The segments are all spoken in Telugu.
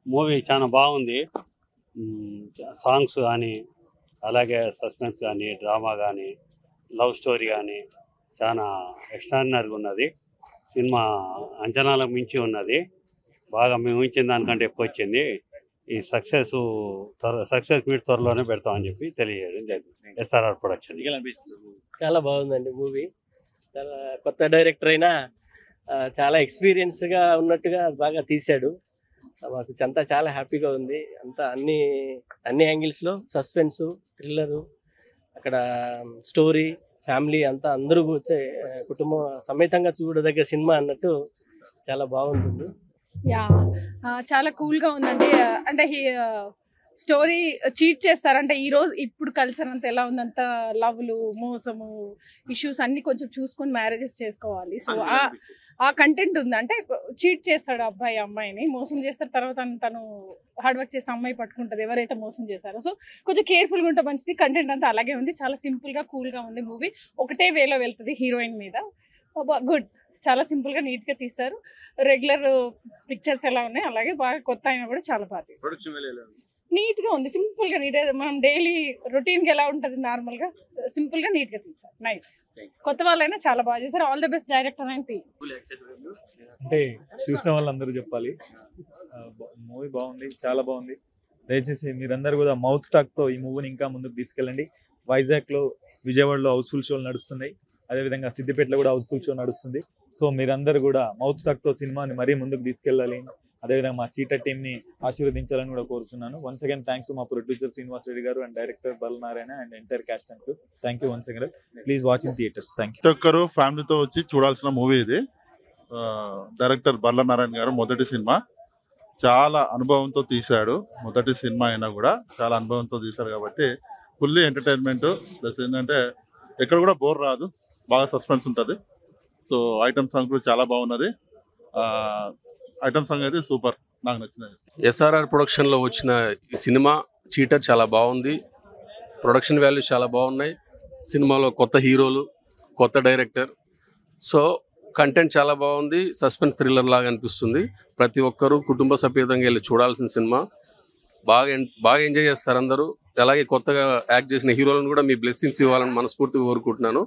మూవీ చాలా బాగుంది మ్, సాంగ్స్ కానీ అలాగే సస్పెన్స్ కానీ డ్రామా కానీ లవ్ స్టోరీ కానీ చాలా ఎక్స్ట్రాడినరీగా ఉన్నది సినిమా అంచనాలకు మించి ఉన్నది బాగా మేము ఊహించిన దానికంటే ఎక్కువ వచ్చింది ఈ సక్సెస్ త్వర సక్సెస్ మీట్ త్వరలోనే పెడతామని చెప్పి తెలియజేయడం జరిగింది ఎస్ఆర్ఆర్ ప్రొడక్షన్ చాలా బాగుందండి మూవీ చాలా కొత్త డైరెక్టర్ అయినా ఆ, చాలా ఎక్స్పీరియన్స్గా ఉన్నట్టుగా బాగా తీశాడు మాకు అంతా చాలా హ్యాపీగా ఉంది అంతా అన్ని అన్ని యాంగిల్స్లో సస్పెన్స్ థ్రిల్లరు అక్కడ స్టోరీ ఫ్యామిలీ అంతా అందరూ వచ్చే ఆ, కుటుంబం సమేతంగా చూడదగ్గ సినిమా అన్నట్టు చాలా బాగుంటుంది యా ఆ, చాలా కూల్ గా ఉందండి ఆ, అంటే స్టోరీ చీట్ చేస్తారు అంటే ఈ రోజు ఇప్పుడు కల్చర్ అంతా ఎలా ఉందంత లవ్లు మోసము ఇష్యూస్ అన్ని కొంచెం చూసుకొని మ్యారేజెస్ చేసుకోవాలి సో ఆ ఆ కంటెంట్ ఉంది అంటే చీట్ చేస్తాడు అబ్బాయి అమ్మాయిని మోసం చేస్తారు తర్వాత తను- తను హార్డ్ వర్క్ చేసే అమ్మాయి పట్టుకుంటది ఎవరైతే మోసం చేశారో సో కొంచెం కేర్ఫుల్గా ఉంటే మంచిది కంటెంట్ అంతా అలాగే ఉంది చాలా సింపుల్గా కూల్గా ఉంది మూవీ ఒకటే వేలో వెళ్తుంది హీరోయిన్ మీద గుడ్ చాలా సింపుల్గా నీట్గా తీశారు రెగ్యులర్ పిక్చర్స్ ఎలా ఉన్నాయి అలాగే బాగా కొత్త అయినా కూడా చాలా బాగా తీశారు నీట్గా ఉంది సింపుల్గా నీట్ మనం డైలీ రొటీన్గా ఎలా ఉంటుంది నార్మల్గా సింపుల్గా నీట్గా తీశారు నైస్ కొత్త వాళ్ళైనా చాలా బాగా చేశారు all the best director and team అంటే చూసిన వాళ్ళందరూ చెప్పాలి మూవీ బాగుంది చాలా బాగుంది దయచేసి మీరందరూ కూడా మౌత్ టాక్ తో ఈ మూవీని ఇంకా ముందుకు తీసుకెళ్ళండి వైజాగ్ లో విజయవాడలో హౌస్ఫుల్ షోలు నడుస్తున్నాయి అదేవిధంగా సిద్దిపేటలో కూడా హౌస్ఫుల్ షో నడుస్తుంది సో మీరందరూ కూడా మౌత్ టాక్ తో సినిమాని మరీ ముందుకు తీసుకెళ్ళాలి అదేవిధంగా మా చీటర్ టీమ్ ని ఆశీర్వదించాలని కూడా కోరుచున్నాను వన్స్ అగైన్ థ్యాంక్స్ టు మా ప్రొడ్యూసర్ శ్రీనివాస్ రెడ్డి గారు and director Balanarayana and entire cast and thank you once again please watch in theatres thank you ప్రతి ఒక్కరు ఫ్యామిలీతో వచ్చి చూడాల్సిన మూవీ ఇది ఆ, డైరెక్టర్ బర్ల నారాయణ గారు మొదటి సినిమా చాలా అనుభవంతో తీశాడు మొదటి సినిమా అయినా కూడా చాలా అనుభవంతో తీశాడు కాబట్టి ఫుల్లీ ఎంటర్టైన్మెంట్ ప్లస్ ఏంటంటే ఎక్కడ కూడా బోర్ రాదు బాగా సస్పెన్స్ ఉంటుంది సో ఐటమ్ సాంగ్ కూడా చాలా బాగున్నది ఐటమ్ సాంగ్ అయితే సూపర్ నాకు నచ్చినది ఎస్ఆర్ఆర్ ప్రొడక్షన్లో వచ్చిన ఈ సినిమా చీటర్ చాలా బాగుంది ప్రొడక్షన్ వాల్యూ చాలా బాగున్నాయి సినిమాలో కొత్త హీరోలు కొత్త డైరెక్టర్ సో కంటెంట్ చాలా బాగుంది సస్పెన్స్ థ్రిల్లర్ లాగా అనిపిస్తుంది ప్రతి ఒక్కరూ కుటుంబ సమేతంగా వెళ్ళి చూడాల్సిన సినిమా బాగా ఎన్- బాగా ఎంజాయ్ చేస్తారు అందరూ అలాగే కొత్తగా యాక్ట్ చేసిన హీరోలను కూడా మీ బ్లెస్సింగ్స్ ఇవ్వాలని మనస్ఫూర్తిగా కోరుకుంటున్నాను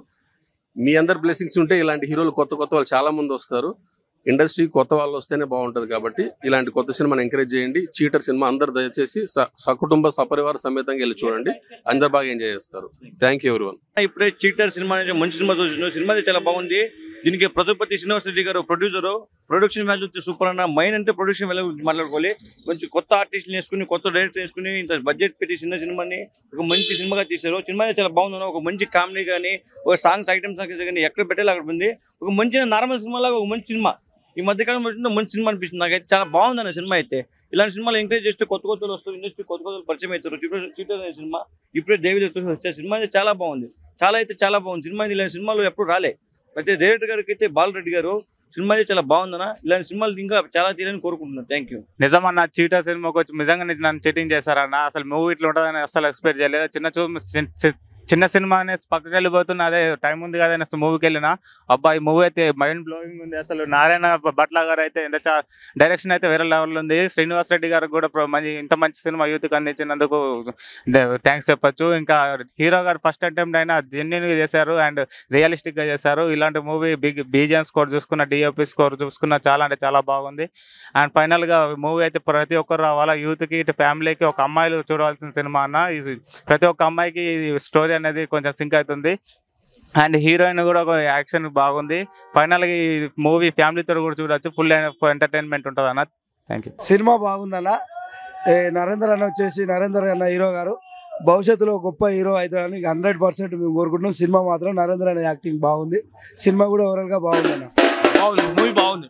మీ అందరు బ్లెస్సింగ్స్ ఉంటే ఇలాంటి హీరోలు కొత్త కొత్త వాళ్ళు చాలా మంది వస్తారు ఇండస్ట్రీ కొత్త వాళ్ళు వస్తేనే బాగుంటుంది కాబట్టి ఇలాంటి కొత్త సినిమాని ఎంకరేజ్ చేయండి చీటర్ సినిమా అందరు దయచేసి స- సకుటుంబ సపరివార సమేతంగా వెళ్ళి చూడండి అందరు బాగా ఎంజాయ్ చేస్తారు థ్యాంక్ యూ ఎవరివన్ ఇప్పుడే చీటర్ సినిమా అనేది మంచి సినిమా చూసిన సినిమా అయితే చాలా బాగుంది దీనికి ప్రతిపతి శ్రీనివాస్ రెడ్డి గారు ప్రొడ్యూసర్ ప్రొడక్షన్ వాల్యూ వచ్చి సూపర్ అన్న మైన్ అంటే ప్రొడక్షన్ వాల్యూ గురించి మాట్లాడుకోవాలి మంచి కొత్త ఆర్టిస్టులు వేసుకుని కొత్త డైరెక్టర్ వేసుకుని ఇంత బడ్జెట్ పెట్టి చిన్న సినిమాని ఒక మంచి సినిమాగా తీశారు సినిమా అయితే చాలా బాగుంది ఒక మంచి కామెడీ కానీ ఒక సాంగ్స్ ఐటమ్ సాంగ్స్ కానీ ఎక్కడ పెట్టాలి అక్కడ ఉంది ఒక మంచి నార్మల్ సినిమా లాగా ఒక మంచి సినిమా ఈ మధ్యకాలం వచ్చిందో మంచి సినిమా అనిపిస్తుంది నాకైతే చాలా బాగుంది అన్న సినిమా అయితే ఇలాంటి సినిమాలు ఎంకరేజ్ చేస్తే కొత్త కొత్త వాళ్ళు వస్తారు ఇండస్ట్రీ కొత్త కొత్త వాళ్ళు పరిచయం అవుతారు చీటర్ చీటర్ అనే సినిమా ఇప్పుడే దేవి వచ్చే సినిమా అయితే చాలా బాగుంది చాలా అయితే చాలా బాగుంది సినిమా ఇలాంటి సినిమాలు ఎప్పుడు రాలే అయితే డైరెక్టర్ గారికి అయితే బాలరెడ్డి గారు సినిమా అయితే చాలా బాగుందన్న ఇలాంటి సినిమాలు ఇంకా చాలా తీయాలని కోరుకుంటున్నాను థ్యాంక్ యూ నిజమన్న చీటర్ సినిమాకి వచ్చి నిజంగా ని- నన్ను చీటింగ్ చేశారన్న అసలు మూవీ ఇట్లా ఉంటుందని అసలు ఎక్స్పెక్ట్ చేయలేదు చిన్న చూ చి- చి- చిన్న సినిమా అనేసి పక్కకి వెళ్ళిపోతున్నా అదే టైం ఉంది కదా అనేసి మూవీకి వెళ్ళిన అబ్బాయి మూవీ అయితే మైండ్ బ్లోయింగ్ ఉంది అసలు నారాయణ భట్ల గారు అయితే ఎంత డైరెక్షన్ అయితే వేరే లెవెల్ ఉంది శ్రీనివాస్ రెడ్డి గారికి కూడా ప్ర- మంచి ఇంత మంచి సినిమా యూత్కి అందించినందుకు థ్యాంక్స్ చెప్పొచ్చు ఇంకా హీరో గారు ఫస్ట్ అటెంప్ట్ అయినా జెన్యున్ గా చేశారు అండ్ రియలిస్టిక్ గా చేశారు ఇలాంటి మూవీ బిగ్ బీజిఎం స్కోర్ చూసుకున్న డిఓపి స్కోర్ చూసుకున్న చాలా అంటే చాలా బాగుంది అండ్ ఫైనల్ గా మూవీ అయితే ప్రతి ఒక్కరు రావాలా యూత్ కి ఇటు ఫ్యామిలీకి ఒక అమ్మాయిలు చూడవలసిన సినిమా అన్న ఇది ప్రతి ఒక్క అమ్మాయికి స్టోరీ అనేది కొంచెం సింక్ అవుతుంది అండ్ హీరోయిన్ కూడా ఒక యాక్షన్ బాగుంది ఫైనల్ గా ఈ మూవీ ఫ్యామిలీతో కూడా చూడొచ్చు ఫుల్ ఎంటర్టైన్మెంట్ ఉంటుంది అన్న థ్యాంక్ యూ సినిమా బాగుందన్న ఏ నరేందర్ అన్న వచ్చేసి నరేందర్ అన్న హీరో గారు భవిష్యత్తులో గొప్ప హీరో అవుతాడని హండ్రెడ్ పర్సెంట్ మేము కోరుకుంటున్నాం సినిమా మాత్రం నరేందర్ అన్న యాక్టింగ్ బాగుంది సినిమా కూడా ఓవరాల్ గా బాగుందన్న బాగుంది మూవీ బాగుంది